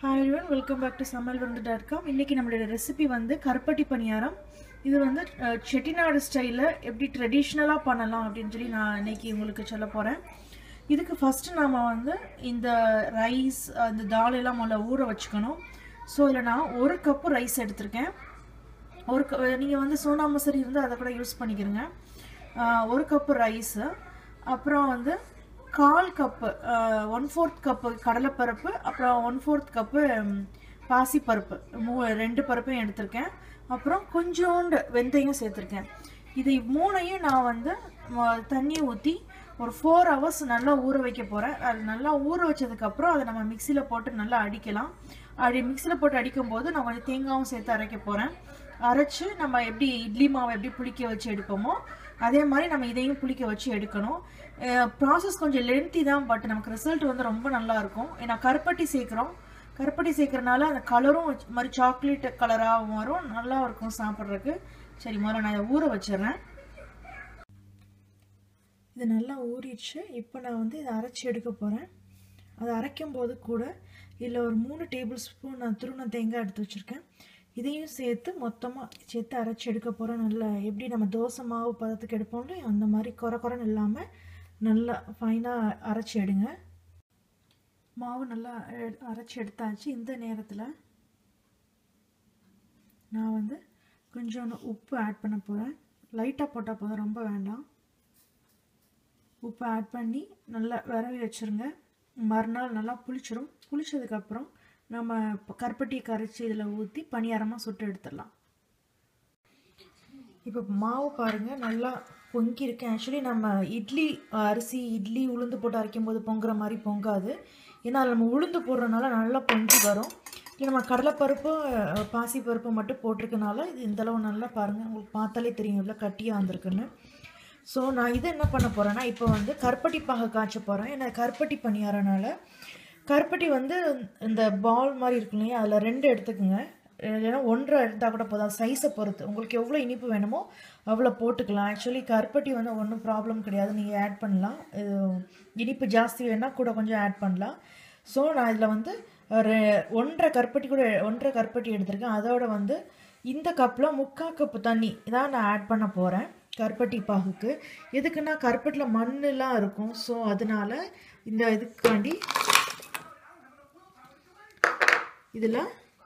hi everyone welcome back to Samayal வந்து dot com இன்றைக்கி நம்மளோட ரெசிபி வந்து கருப்பட்டி பணியாரம் இது வந்து அஹ், செட்டிநாடு ஸ்டைலில் எப்படி ட்ரெடிஷ்னலாக பண்ணலாம் அப்படின்னு சொல்லி நான் இன்னைக்கு உங்களுக்கு சொல்ல போகிறேன் இதுக்கு ஃபஸ்ட்டு நாம் வந்து இந்த ரைஸ் அந்த தால் எல்லாம் முதல்ல ஊற வச்சுக்கணும் ஸோ இதில் நான் ஒரு கப்பு ரைஸ் எடுத்திருக்கேன் ஒரு க நீங்கள் வந்து சோனா மசூரி இருந்தால் அதை கூட யூஸ் பண்ணிக்கிறங்க ஆஹ் ஒரு கப்பு ரைஸு அப்புறம் வந்து கால் கப்பு ஒன் ஃபோர்த் கப்பு கடலைப்பருப்பு அப்புறம் ஒன் ஃபோர்த் கப்பு பாசிப்பருப்பு மூ ரெண்டு பருப்பையும் எடுத்திருக்கேன் அப்புறம் கொஞ்சோண்டு வெந்தயம் சேர்த்துருக்கேன் இது மூணையும் நான் வந்து ம- தண்ணி ஊற்றி ஒரு ஃபோர் ஹவர்ஸ் நல்லா ஊற வைக்க போகிறேன் அது நல்லா ஊற வச்சதுக்கப்புறம் அதை நம்ம மிக்சியில் போட்டு நல்லா அடிக்கலாம் அப்படி மிக்சியில் போட்டு அடிக்கும்போது நான் கொஞ்சம் தேங்காயும் சேர்த்து அரைக்க போகிறேன் அரைச்சு நம்ம எப்படி இட்லி மாவை எப்படி புளிக்க வச்சு எடுப்போமோ அதே மாதிரி நம்ம இதையும் புளிக்க வச்சு எடுக்கணும் ப்ராசஸ் கொஞ்சம் லென்த்தி தான் பட் நமக்கு ரிசல்ட் வந்து ரொம்ப நல்லா இருக்கும் ஏன்னா கருப்பட்டி சேர்க்குறோம் கருப்பட்டி சேர்க்கறனால அந்த கலரும் மாதிரி சாக்லேட் கலராக வரும் நல்லா இருக்கும் சாப்பிட்றதுக்கு சரி முதல்ல நான் இதை ஊற வச்சிடுறேன் இது நல்லா ஊறிடுச்சு இப்போ நான் வந்து இதை அரைச்சி எடுக்க போகிறேன் அதை அரைக்கும் போது கூட இதில் ஒரு மூணு டேபிள் ஸ்பூன் நான் துருவன தேங்காய் எடுத்து வச்சுருக்கேன் இதையும் சேர்த்து மொத்தமாக சேர்த்து அரைச்சி எடுக்க போகிறேன் நல்லா எப்படி நம்ம தோசை மாவு பதத்துக்கு எடுப்போம்ல அந்த மாதிரி குறை குறைன்னு இல்லாமல் நல்லா ஃபைனாக அரைச்சி எடுங்க மாவு நல்லா எ- அரைச்சி எடுத்தாச்சு இந்த நேரத்தில் நான் வந்து கொஞ்சோண்டு உப்பு ஆட் பண்ண போகிறேன் லைட்டாக போட்டால் போதும் ரொம்ப வேண்டாம் உப்பு ஆட் பண்ணி நல்லா விரவி வச்சுருங்க மறுநாள் நல்லா புளிச்சிரும் புளிச்சதுக்கப்புறம் நம்ம ப- கருப்பட்டியை கரைச்சி இதில் ஊற்றி பணியாரமாக சுட்டு எடுத்துடலாம் இப்போ மாவு பாருங்கள் நல்லா பொங்கி இருக்கு ஆக்சுவலி நம்ம இட்லி அரிசி இட்லி உளுந்து போட்டு அரைக்கும் போது பொங்குற மாதிரி பொங்காது ஏன்னா அதில் நம்ம உளுந்து போடுறதுனால நல்லா பொங்கி வரும் இல்லை நம்ம கடலைப்பருப்பு அஹ், பாசிப்பருப்பு மட்டும் போட்டிருக்கனால இது இந்தளவு நல்லா பாருங்கள் உங்களுக்கு பார்த்தாலே தெரியும் எவ்வளோ கட்டியாக வந்திருக்குன்னு ஸோ நான் இதை என்ன பண்ண போகிறேன்னா இப்போ வந்து கருப்பட்டி பாக காய்ச்ச போகிறேன் ஏன்னா கருப்பட்டி பணியாரனால கருப்பட்டி வந்து இந்த பால் மாதிரி இருக்கு இல்லையா அதில் ரெண்டு எடுத்துக்கோங்க இல்லைன்னா ஒன்றரை எடுத்தால் கூட போதும் சைஸை பொறுத்து உங்களுக்கு எவ்வளோ இனிப்பு வேணுமோ அவ்வளோ போட்டுக்கலாம் ஆக்சுவலி கருப்பட்டி வந்து ஒன்றும் ப்ராப்ளம் கிடையாது நீங்கள் ஆட் பண்ணலாம் இது இனிப்பு ஜாஸ்தி வேணால் கூட கொஞ்சம் ஆட் பண்ணலாம் ஸோ நான் இதில் வந்து ஒரு ஒன்றரை கருப்பட்டி கூட ஒன்றரை கருப்பட்டி எடுத்திருக்கேன் அதோட வந்து இந்த கப்பில் முக்கால் கப்பு தண்ணி இதான் நான் ஆட் பண்ண போகிறேன் கருப்பட்டி பாகுக்கு எதுக்குன்னா கருப்பட்டியில் மண்ணெலாம் இருக்கும் ஸோ அதனால இந்த இதுக்காண்டி இதில்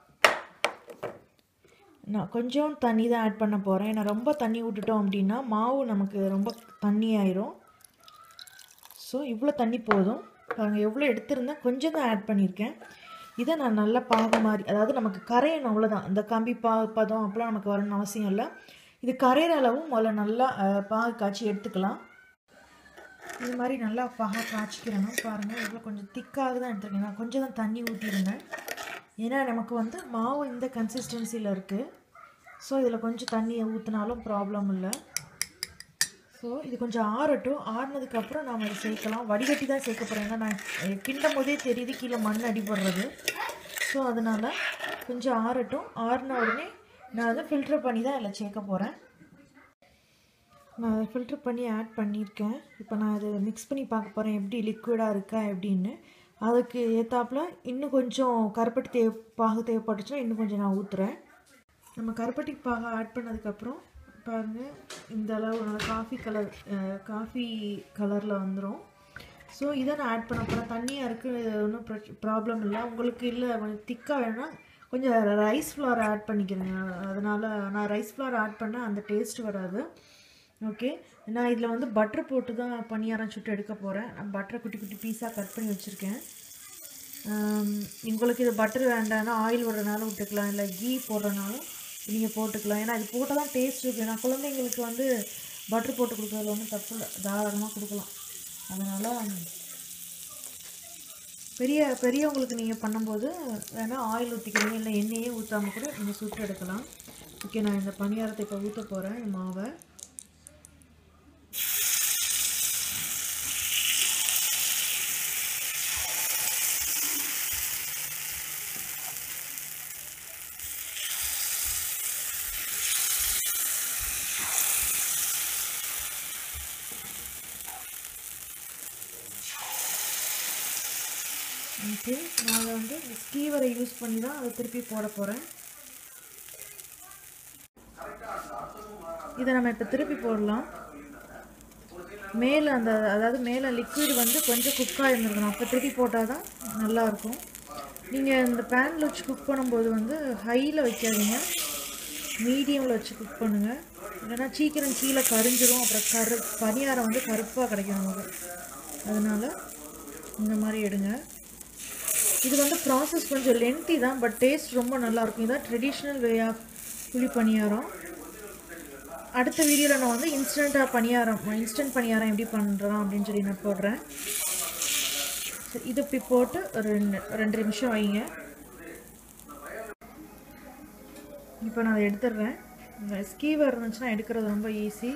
நான் கொஞ்சம் தண்ணி தான் ஆட் பண்ண போகிறேன் ஏன்னா ரொம்ப தண்ணி விட்டுட்டோம் அப்படின்னா மாவு நமக்கு ரொம்ப தண்ணி ஆயிரும் ஸோ இவ்வளோ தண்ணி போதும் பாருங்கள் எவ்வளோ எடுத்திருந்தேன் கொஞ்சம் தான் ஆட் பண்ணியிருக்கேன் இதை நான் நல்லா பாகு மாதிரி அதாவது நமக்கு கரையணும் அவ்வளோதான் இந்த கம்பி பா பதம் அப்போலாம் நமக்கு வரணும்னு அவசியம் இல்லை இது கரையிற அளவும் முதல்ல நல்லா அஹ், பாகு காய்ச்சி எடுத்துக்கலாம் இது மாதிரி நல்லா பாக காய்ச்சிக்கிறணும் பாருங்கள் இவ்வளோ கொஞ்சம் திக்காக தான் எடுத்துருக்கேன் நான் கொஞ்சம் தான் தண்ணி ஊற்றிருந்தேன் ஏன்னா நமக்கு வந்து மாவு இந்த கன்சிஸ்டன்சியில் இருக்குது ஸோ இதில் கொஞ்சம் தண்ணியை ஊற்றினாலும் ப்ராப்ளம் இல்லை ஸோ இது கொஞ்சம் ஆறட்டும் ஆறுனதுக்கப்புறம் நாம் இதை சேர்க்கலாம் வடிகட்டி தான் சேர்க்க போகிறேன் ஏன்னா நான் அஹ், கிண்டும் போதே தெரியுது கீழே மண் அடிபடுறது ஸோ அதனால் கொஞ்சம் ஆறட்டும் ஆறின உடனே நான் அதை ஃபில்டர் பண்ணி தான் இதில் சேர்க்க போகிறேன் நான் அதை ஃபில்டர் பண்ணி ஆட் பண்ணியிருக்கேன் இப்போ நான் அதை மிக்ஸ் பண்ணி பார்க்க போகிறேன் எப்படி லிக்விடாக இருக்கா எப்படின்னு அதுக்கு ஏற்றாப்புல இன்னும் கொஞ்சம் கருப்பட்டி தேவை பாகு தேவைப்பட்டுச்சுன்னா இன்னும் கொஞ்சம் நான் ஊற்றுறேன் நம்ம கருப்பட்டி பாகு ஆட் பண்ணதுக்கப்புறம் பாருங்கள் இந்த அளவு நல்லா காஃபி கலர் காஃபி கலரில் வந்துடும் ஸோ இதை நான் ஆட் பண்ண போகிறேன் தண்ணியாக இருக்குது ஒன்றும் ப்ராப்ளம் இல்லை உங்களுக்கு இல்லை கொஞ்சம் திக்காக வேணும்னா கொஞ்சம் ரைஸ் ஃப்ளவர் ஆட் பண்ணிக்கிறேங்க அதனால் நான் ரைஸ் ஃப்ளவர் ஆட் பண்ணால் அந்த டேஸ்ட் வராது ஓகே நான் இதில் வந்து பட்டர் போட்டு தான் பணியாரம் சுட்டு எடுக்க போகிறேன் நான் பட்டரை குட்டி குட்டி பீஸாக கட் பண்ணி வச்சுருக்கேன் ஆம், உங்களுக்கு இது பட்டர் வேண்டாம்னா ஆயில் விடுறதுனால விட்டுக்கலாம் இல்லை கீ போடுறதுனாலும் நீங்கள் போட்டுக்கலாம் ஏன்னா இது போட்டால் தான் டேஸ்ட் இருக்குது நான் குழந்தைங்களுக்கு வந்து பட்டர் போட்டு கொடுக்குறதுல ஒன்றும் தப்பு இல்லை தாராளமாக கொடுக்கலாம் அதனால் பெரிய பெரியவங்களுக்கு நீங்கள் பண்ணும்போது வேணால் ஆயில் ஊற்றிக்கிறீங்க இல்லை எண்ணெயே ஊற்றாம கூட நீங்கள் சுட்டு எடுக்கலாம் ஓகே நான் இந்த பணியாரத்தை இப்போ ஊற்ற போகிறேன் இந்த மாவை ஓகே நான் வந்து ஸ்கீவரை யூஸ் பண்ணி தான் அதை திருப்பி போட போகிறேன் இதை நம்ம இப்போ திருப்பி போடலாம் மேலே அந்த அதாவது மேலே லிக்விட் வந்து கொஞ்சம் குக்காக இருந்திருக்கணும் அப்போ திருப்பி போட்டால் தான் நல்லாயிருக்கும் நீங்கள் இந்த பேனில் வச்சு குக் பண்ணும்போது வந்து ஹையில் வைக்காதீங்க மீடியமில் வச்சு குக் பண்ணுங்கள் இல்லைன்னா சீக்கிரம் கீழே கரிஞ்சிரும் அப்புறம் கரு பனியாரம் வந்து கருப்பாக கிடைக்கும் நமக்கு அதனால் இந்த மாதிரி எடுங்க இது வந்து ப்ராசஸ் கொஞ்சம் லென்த்தி தான் பட் டேஸ்ட் ரொம்ப நல்லாயிருக்கும் இதான் ட்ரெடிஷ்னல் வே ஆஃப் புளி பணியாரம் அடுத்த வீடியோவில் நான் வந்து இன்ஸ்டண்ட்டாக பணியாரம் இன்ஸ்டன்ட் பணியாரம் எப்படி பண்ணுறோம் அப்படின்னு சொல்லி நான் போடுறேன் சரி இது இப்படி போட்டு ஒரு ரெண்டு ரெண்டு நிமிஷம் வைங்க இப்போ நான் அதை எடுத்துடுறேன் இந்த ஸ்கீவர் இருந்துச்சுன்னா எடுக்கிறது ரொம்ப ஈஸி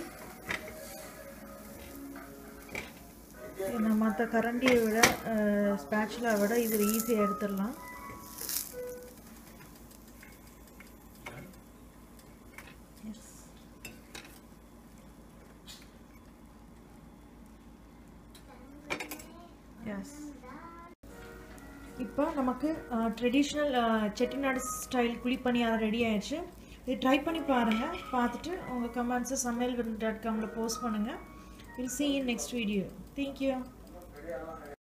நான் மற்ற கரண்டியை விட ஸ்பேச்சுலா விட இது ஈஸியாக எடுத்துடலாம் எஸ் இப்போ நமக்கு traditional Chettinad style kuzhipaniyaram ready ஆயிடுச்சு இது ட்ரை பண்ணி பாருங்கள் பார்த்துட்டு உங்கள் கமெண்ட்ஸை சமையல் டாட் காமில் போஸ்ட் பண்ணுங்கள் will see in next video thank you